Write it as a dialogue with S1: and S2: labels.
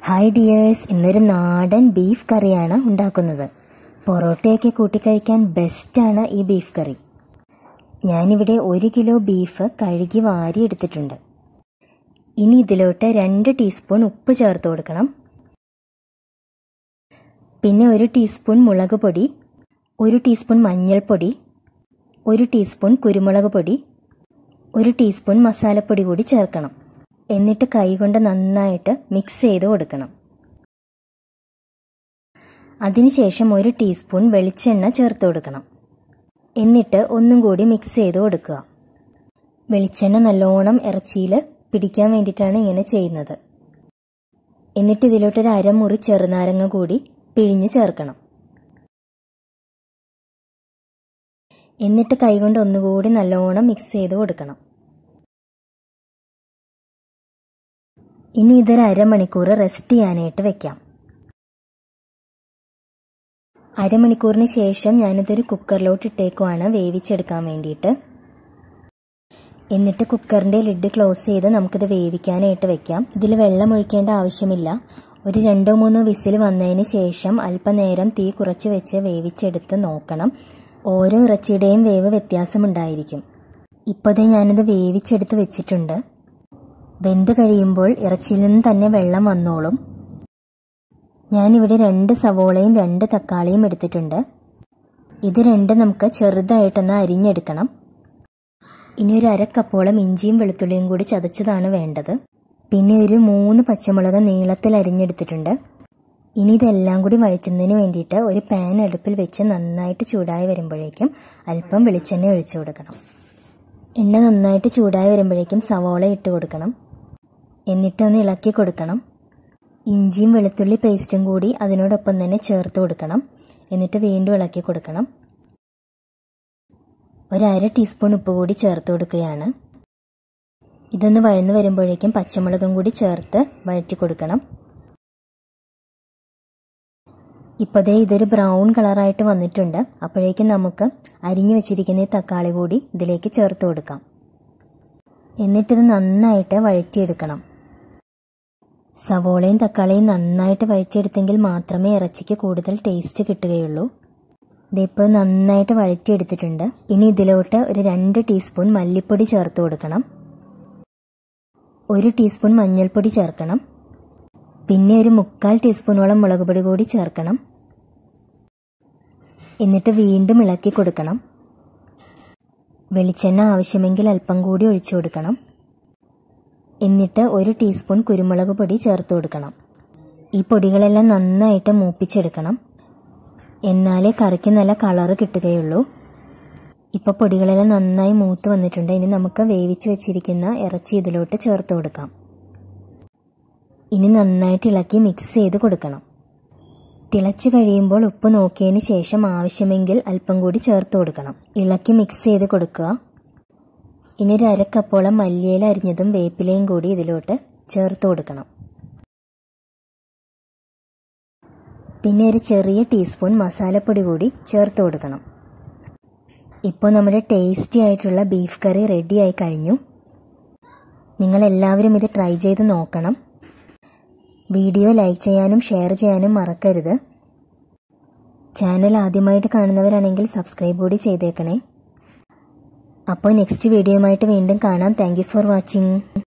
S1: hi dears ഇന്നൊരു നാടൻ beef കറിയാണ് ഉണ്ടാക്കുന്നത് പൊറോട്ടയൊക്കെ കൂട്ടിക്കഴിക്കാൻ ബെസ്റ്റാണ് ഈ ബീഫ് കറി ഞാനിവിടെ ഒരു കിലോ ബീഫ് കഴുകി വാരി എടുത്തിട്ടുണ്ട് ഇനി ഇതിലോട്ട് രണ്ട് ടീസ്പൂൺ ഉപ്പ് ചേർത്ത് കൊടുക്കണം പിന്നെ ഒരു ടീസ്പൂൺ മുളക് പൊടി ഒരു ടീസ്പൂൺ മഞ്ഞൾപ്പൊടി ഒരു ടീസ്പൂൺ കുരുമുളക് പൊടി ഒരു ടീസ്പൂൺ മസാലപ്പൊടി കൂടി ചേർക്കണം എന്നിട്ട് കൈകൊണ്ട് നന്നായിട്ട് മിക്സ് ചെയ്ത് കൊടുക്കണം അതിനുശേഷം ഒരു ടീസ്പൂൺ വെളിച്ചെണ്ണ ചേർത്ത് കൊടുക്കണം എന്നിട്ട് ഒന്നും കൂടി മിക്സ് ചെയ്ത് കൊടുക്കുക വെളിച്ചെണ്ണ നല്ലോണം ഇറച്ചിയിൽ പിടിക്കാൻ വേണ്ടിയിട്ടാണ് ഇങ്ങനെ ചെയ്യുന്നത് എന്നിട്ട് ഇതിലോട്ടൊരു അരമുറി ചെറുനാരങ്ങ കൂടി പിഴിഞ്ഞ് ചേർക്കണം എന്നിട്ട് കൈകൊണ്ട് ഒന്നുകൂടി നല്ലോണം മിക്സ് ചെയ്ത് കൊടുക്കണം ഇനി ഇതൊരു അരമണിക്കൂർ റെസ്റ്റ് ചെയ്യാനായിട്ട് വെക്കാം അരമണിക്കൂറിന് ശേഷം ഞാനിതൊരു കുക്കറിലോട്ട് ഇട്ടേക്കുവാണ് വേവിച്ചെടുക്കാൻ വേണ്ടിയിട്ട് എന്നിട്ട് കുക്കറിൻ്റെ ലിഡ് ക്ലോസ് ചെയ്ത് നമുക്കിത് വേവിക്കാനായിട്ട് വെക്കാം ഇതിൽ വെള്ളം ഒഴിക്കേണ്ട ആവശ്യമില്ല ഒരു രണ്ടോ മൂന്നോ വിസിൽ വന്നതിന് ശേഷം അല്പനേരം തീ കുറച്ച് വെച്ച് വേവിച്ചെടുത്ത് നോക്കണം ഓരോ ഇറച്ചിയുടെയും വേവ് വ്യത്യാസമുണ്ടായിരിക്കും ഇപ്പോഴേ ഞാനിത് വേവിച്ചെടുത്ത് വെച്ചിട്ടുണ്ട് വെന്ത് കഴിയുമ്പോൾ ഇറച്ചിയിൽ നിന്ന് തന്നെ വെള്ളം വന്നോളും ഞാനിവിടെ രണ്ട് സവോളയും രണ്ട് തക്കാളിയും എടുത്തിട്ടുണ്ട് ഇത് രണ്ട് നമുക്ക് ചെറുതായിട്ടൊന്ന് അരിഞ്ഞെടുക്കണം ഇനി ഒരു അരക്കപ്പോളം ഇഞ്ചിയും വെളുത്തുള്ളിയും കൂടി ചതച്ചതാണ് വേണ്ടത് പിന്നെ ഒരു മൂന്ന് പച്ചമുളക് നീളത്തിൽ അരിഞ്ഞെടുത്തിട്ടുണ്ട് ഇനി ഇതെല്ലാം കൂടി വഴറ്റുന്നതിന് വേണ്ടിയിട്ട് ഒരു പാൻ അടുപ്പിൽ വെച്ച് നന്നായിട്ട് ചൂടായി വരുമ്പോഴേക്കും അല്പം വെളിച്ചെണ്ണ ഒഴിച്ചു കൊടുക്കണം എണ്ണ നന്നായിട്ട് ചൂടായി വരുമ്പോഴേക്കും സവോള ഇട്ട് കൊടുക്കണം എന്നിട്ടൊന്ന് ഇളക്കി കൊടുക്കണം ഇഞ്ചിയും വെളുത്തുള്ളി പേസ്റ്റും കൂടി അതിനോടൊപ്പം തന്നെ ചേർത്ത് കൊടുക്കണം എന്നിട്ട് വീണ്ടും ഇളക്കി കൊടുക്കണം ഒരു അര ടീസ്പൂൺ ഉപ്പ് കൂടി ചേർത്ത് കൊടുക്കുകയാണ് ഇതൊന്ന് വഴന്നു വരുമ്പോഴേക്കും പച്ചമുളകും കൂടി ചേർത്ത് വഴറ്റി കൊടുക്കണം ഇപ്പോഴേ ഇതൊരു ബ്രൗൺ കളറായിട്ട് വന്നിട്ടുണ്ട് അപ്പോഴേക്കും നമുക്ക് അരിഞ്ഞു വെച്ചിരിക്കുന്ന ഈ തക്കാളി കൂടി ഇതിലേക്ക് ചേർത്ത് കൊടുക്കാം എന്നിട്ടിത് നന്നായിട്ട് വഴറ്റിയെടുക്കണം സവോളയും തക്കാളിയും നന്നായിട്ട് വഴറ്റിയെടുത്തെങ്കിൽ മാത്രമേ ഇറച്ചിക്ക് കൂടുതൽ ടേസ്റ്റ് കിട്ടുകയുള്ളൂ ഇതിപ്പോൾ നന്നായിട്ട് വഴറ്റിയെടുത്തിട്ടുണ്ട് ഇനി ഇതിലോട്ട് ഒരു രണ്ട് ടീസ്പൂൺ മല്ലിപ്പൊടി ചേർത്ത് കൊടുക്കണം ഒരു ടീസ്പൂൺ മഞ്ഞൾപ്പൊടി ചേർക്കണം പിന്നെ ഒരു മുക്കാൽ ടീസ്പൂണോളം മുളക് പൊടി കൂടി ചേർക്കണം എന്നിട്ട് വീണ്ടും ഇളക്കി കൊടുക്കണം വെളിച്ചെണ്ണ ആവശ്യമെങ്കിൽ അല്പം കൂടി ഒഴിച്ചു കൊടുക്കണം എന്നിട്ട് ഒരു ടീസ്പൂൺ കുരുമുളക് പൊടി ചേർത്ത് കൊടുക്കണം ഈ പൊടികളെല്ലാം നന്നായിട്ട് മൂപ്പിച്ചെടുക്കണം എന്നാലേ കറിക്ക് നല്ല കളറ് കിട്ടുകയുള്ളൂ ഇപ്പോൾ പൊടികളെല്ലാം നന്നായി മൂത്ത് വന്നിട്ടുണ്ട് ഇനി നമുക്ക് വേവിച്ച് വെച്ചിരിക്കുന്ന ഇറച്ചി ഇതിലോട്ട് ചേർത്ത് കൊടുക്കാം ഇനി നന്നായിട്ട് ഇളക്കി മിക്സ് ചെയ്ത് കൊടുക്കണം തിളച്ച് കഴിയുമ്പോൾ ഉപ്പ് നോക്കിയതിന് ശേഷം ആവശ്യമെങ്കിൽ അല്പം കൂടി ചേർത്ത് കൊടുക്കണം ഇളക്കി മിക്സ് ചെയ്ത് കൊടുക്കുക ഇനി ഒരു അരക്കപ്പോളം മല്ലിയില അരിഞ്ഞതും വേപ്പിലയും കൂടി ഇതിലോട്ട് ചേർത്ത് കൊടുക്കണം പിന്നെ ഒരു ചെറിയ ടീസ്പൂൺ മസാലപ്പൊടി കൂടി ചേർത്ത് കൊടുക്കണം ഇപ്പോൾ നമ്മുടെ ടേസ്റ്റി ആയിട്ടുള്ള ബീഫ് കറി റെഡിയായി കഴിഞ്ഞു നിങ്ങളെല്ലാവരും ഇത് ട്രൈ ചെയ്ത് നോക്കണം വീഡിയോ ലൈക്ക് ചെയ്യാനും ഷെയർ ചെയ്യാനും മറക്കരുത് ചാനൽ ആദ്യമായിട്ട് കാണുന്നവരാണെങ്കിൽ സബ്സ്ക്രൈബ് കൂടി ചെയ്തേക്കണേ അപ്പോൾ നെക്സ്റ്റ് വീഡിയോയുമായിട്ട് വീണ്ടും കാണാം താങ്ക് ഫോർ വാച്ചിങ്